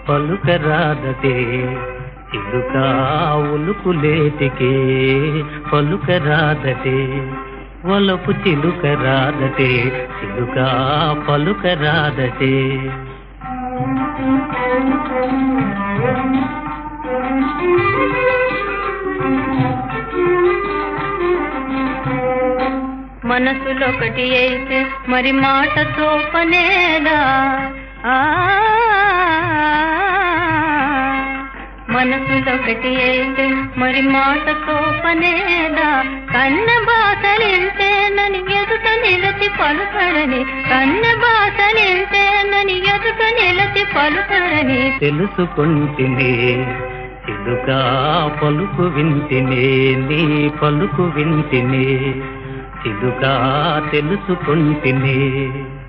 పలుకరాదటే చిలుక ఉలుకులేటికే పలుకరాదటే వలపు చిలుక రాదటే చిలుక పలుకరాదటే మనసులొకటి అయితే మరి మాటతో పనేలా ఆ మనసులొకటి అయితే మరి మాటతో పనేలా కన్న బాసలింతేనని ఎదుట నిలచి పలుకడని కన్న బాసలింతేనని ఎదుట నిలచి పలుకడని తెలుసుకుంటినే చిలుక పలుకు వింటినే నీ పలుకు వింటినే చిలుక తెలుసుకుంటినే